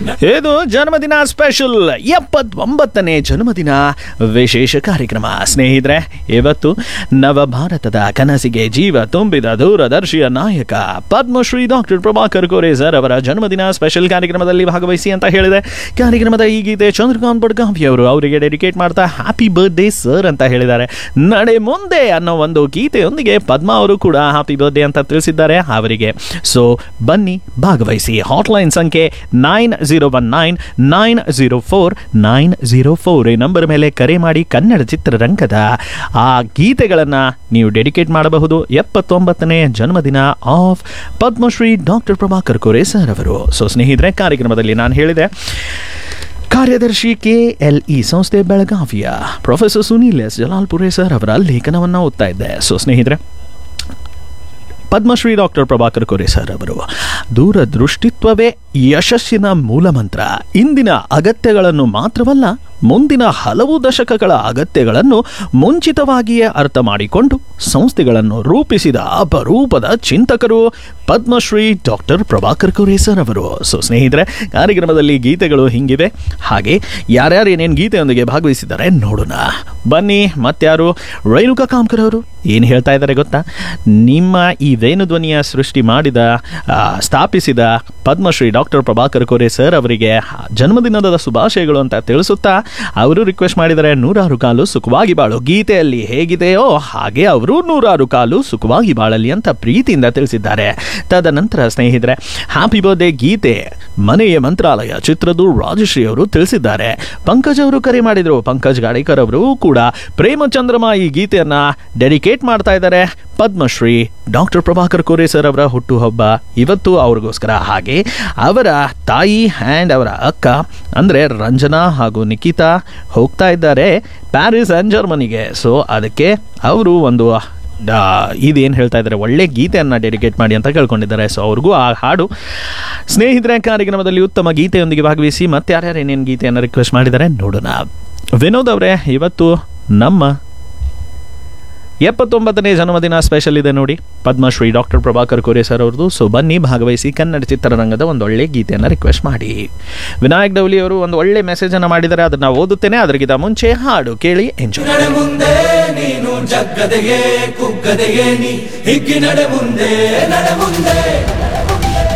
ಇದು ಜನ್ಮದಿನ ಸ್ಪೆಷಲ್ ಎಪ್ಪತ್ತೊಂಬತ್ತನೇ ಜನ್ಮದಿನ ವಿಶೇಷ ಕಾರ್ಯಕ್ರಮ ಸ್ನೇಹಿತರೆ ಇವತ್ತು ನವ ಭಾರತದ ಕನಸಿಗೆ ಜೀವ ತುಂಬಿದ ದೂರದರ್ಶಿಯ ನಾಯಕ ಪದ್ಮಶ್ರೀ ಡಾಕ್ಟರ್ ಪ್ರಭಾಕರ್ ಕೋರೆ ಸರ್ ಅವರ ಜನ್ಮದಿನ ಸ್ಪೆಷಲ್ ಕಾರ್ಯಕ್ರಮದಲ್ಲಿ ಭಾಗವಹಿಸಿ ಅಂತ ಹೇಳಿದೆ ಕಾರ್ಯಕ್ರಮದ ಈ ಗೀತೆ ಚಂದ್ರಕಾಂತ್ ಬಡ್ಗಾಂವಿ ಅವರು ಅವರಿಗೆ ಡೆಡಿಕೇಟ್ ಮಾಡ್ತಾ ಹ್ಯಾಪಿ ಬರ್ತ್ಡೇ ಸರ್ ಅಂತ ಹೇಳಿದ್ದಾರೆ ನಡೆ ಮುಂದೆ ಅನ್ನೋ ಒಂದು ಗೀತೆಯೊಂದಿಗೆ ಪದ್ಮ ಅವರು ಕೂಡ ಹ್ಯಾಪಿ ಬರ್ತ್ಡೇ ಅಂತ ತಿಳಿಸಿದ್ದಾರೆ ಅವರಿಗೆ ಸೊ ಬನ್ನಿ ಭಾಗವಹಿಸಿ ಹಾಟ್ಲೈನ್ ಸಂಖ್ಯೆ nine zero one nine nine zero four nine zero four ಈ ನಂಬರ್ ಮೇಲೆ ಕರೆ ಮಾಡಿ ಕನ್ನಡ ಚಿತ್ರರಂಗದ ಆ ಗೀತೆಗಳನ್ನು ನೀವು ಡೆಡಿಕೇಟ್ ಮಾಡಬಹುದು ಎಪ್ಪತ್ತೊಂಬತ್ತನೇ ಜನ್ಮದಿನ of Padmashri doctor Prabhakar Kore sir ಅವರು ಸೊ ಸ್ನೇಹಿತರೆ ಕಾರ್ಯಕ್ರಮದಲ್ಲಿ ನಾನು ಹೇಳಿದೆ ಕಾರ್ಯದರ್ಶಿ ಕೆ ಎಲ್ ಇ ಸಂಸ್ಥೆ ಬೆಳಗಾವಿಯ professor Sunil S Jalalpure sir ಅವರ ಲೇಖನವನ್ನು ಓದ್ತಾ ಇದ್ದೆ ಸೊ ಸ್ನೇಹಿತರೆ ಪದ್ಮಶ್ರೀ ಡಾಕ್ಟರ್ ಪ್ರಭಾಕರ್ ಕೋರೆ ಸರ್ ಅವರು ದೂರದೃಷ್ಟಿತ್ವವೇ ಯಶಸ್ಸಿನ ಮೂಲಮಂತ್ರ ಇಂದಿನ ಅಗತ್ಯಗಳನ್ನು ಮಾತ್ರವಲ್ಲ ಮುಂದಿನ ಹಲವು ದಶಕಗಳ ಅಗತ್ಯಗಳನ್ನು ಮುಂಚಿತವಾಗಿಯೇ ಅರ್ಥ ಮಾಡಿಕೊಂಡು ಸಂಸ್ಥೆಗಳನ್ನು ರೂಪಿಸಿದ ಅಪರೂಪದ ಚಿಂತಕರು ಪದ್ಮಶ್ರೀ ಡಾಕ್ಟರ್ ಪ್ರಭಾಕರ್ ಕೋರೆ ಸರ್ ಅವರು ಸೊ ಸ್ನೇಹಿತರೆ ಕಾರ್ಯಕ್ರಮದಲ್ಲಿ ಗೀತೆಗಳು ಹಿಂಗಿವೆ ಹಾಗೆ ಯಾರ್ಯಾರು ಏನೇನು ಗೀತೆಯೊಂದಿಗೆ ಭಾಗವಹಿಸಿದ್ದಾರೆ ನೋಡೋಣ ಬನ್ನಿ ಮತ್ಯಾರು ರೇಣುಕಾ ಕಾಮ್ಕರ್ ಅವರು ಏನು ಹೇಳ್ತಾ ಇದ್ದಾರೆ ಗೊತ್ತಾ ನಿಮ್ಮ ಈ ವೇಣುಧ್ವನಿಯ ಸೃಷ್ಟಿ ಮಾಡಿದ ಆ, ಸ್ಥಾಪಿಸಿದ ಪದ್ಮಶ್ರೀ ಡಾಕ್ಟರ್ ಪ್ರಭಾಕರ್ ಕೋರೆ ಸರ್ ಅವರಿಗೆ ಜನ್ಮದಿನದ ಶುಭಾಶಯಗಳು ಅಂತ ತಿಳಿಸುತ್ತಾ ಅವರು ರಿಕ್ವೆಸ್ಟ್ ಮಾಡಿದರೆ ನೂರಾರು ಕಾಲು ಸುಖವಾಗಿ ಬಾಳು ಗೀತೆಯಲ್ಲಿ ಹೇಗಿದೆಯೋ ಹಾಗೆ ಅವರು ನೂರಾರು ಕಾಲು ಸುಖವಾಗಿ ಬಾಳಲಿ ಅಂತ ಪ್ರೀತಿಯಿಂದ ತಿಳಿಸಿದ್ದಾರೆ ತದನಂತರ ಸ್ನೇಹಿತರೆ ಹ್ಯಾಪಿ ಬರ್ಡೇ ಗೀತೆ ಮನೆಯ ಮಂತ್ರಾಲಯ ಚಿತ್ರದ್ದು ರಾಜಶ್ರೀ ಅವರು ತಿಳಿಸಿದ್ದಾರೆ ಪಂಕಜ್ ಅವರು ಕರೆ ಮಾಡಿದರು ಪಂಕಜ್ ಗಾಡಿಕರ್ ಅವರು ಕೂಡ ಪ್ರೇಮ ಚಂದ್ರಮ ಈ ಗೀತೆಯನ್ನ ಡೆಡಿಕೇಟ್ ಮಾಡ್ತಾ ಇದ್ದಾರೆ ಪದ್ಮಶ್ರೀ ಡಾಕ್ಟರ್ ಪ್ರಭಾಕರ್ ಕೋರೆ ಸರ್ ಅವರ ಹುಟ್ಟುಹಬ್ಬ ಇವತ್ತು ಅವ್ರಿಗೋಸ್ಕರ ಹಾಗೆ ಅವರ ತಾಯಿ ಆ್ಯಂಡ್ ಅವರ ಅಕ್ಕ ಅಂದರೆ ರಂಜನಾ ಹಾಗೂ ನಿಖಿತಾ ಹೋಗ್ತಾ ಇದ್ದಾರೆ ಪ್ಯಾರಿಸ್ ಆ್ಯಂಡ್ ಜರ್ಮನಿಗೆ ಸೊ ಅದಕ್ಕೆ ಅವರು ಒಂದು ಇದೇನು ಹೇಳ್ತಾ ಇದ್ದಾರೆ ಒಳ್ಳೆ ಗೀತೆಯನ್ನು ಡೆಡಿಕೇಟ್ ಮಾಡಿ ಅಂತ ಕೇಳ್ಕೊಂಡಿದ್ದಾರೆ ಸೊ ಅವ್ರಿಗೂ ಆ ಹಾಡು ಸ್ನೇಹಿತರೆ ಕಾರ್ಯಕ್ರಮದಲ್ಲಿ ಉತ್ತಮ ಗೀತೆಯೊಂದಿಗೆ ಭಾಗವಹಿಸಿ ಮತ್ತೆ ಯಾರ್ಯಾರು ಏನೇನು ಗೀತೆಯನ್ನು ರಿಕ್ವೆಸ್ಟ್ ಮಾಡಿದ್ದಾರೆ ನೋಡೋಣ ವಿನೋದ್ ಅವರೇ ಇವತ್ತು ನಮ್ಮ ಎಪ್ಪತ್ತೊಂಬತ್ತನೇ ಜನ್ಮದಿನ ಸ್ಪೆಷಲ್ ಇದೆ ನೋಡಿ ಪದ್ಮಶ್ರೀ ಡಾಕ್ಟರ್ ಪ್ರಭಾಕರ್ ಕೋರೆ ಸರ್ ಅವ್ರದ್ದು ಸೊ ಬನ್ನಿ ಭಾಗವಹಿಸಿ ಕನ್ನಡ ಚಿತ್ರರಂಗದ ಒಂದು ಒಳ್ಳೆ ಗೀತೆಯನ್ನು ರಿಕ್ವೆಸ್ಟ್ ಮಾಡಿ ವಿನಾಯಕ್ ಡೌಲಿ ಅವರು ಒಂದು ಒಳ್ಳೆ ಮೆಸೇಜನ್ನು ಮಾಡಿದ್ದಾರೆ ಅದನ್ನ ಓದುತ್ತೇನೆ ಅದರಿಗಿಂತ ಮುಂಚೆ ಹಾಡು ಕೇಳಿ ಎಂಜಾಯ್ ನಡೆ ಮುಂದೆ ನೀನು ಜಗ್ಗದೆಗೆ ಕುಗ್ಗದೆಗೆ ನೀ ಹಿಗ್ಗಿ ನಡೆ ಮುಂದೆ ನಡೆ ಮುಂದೆ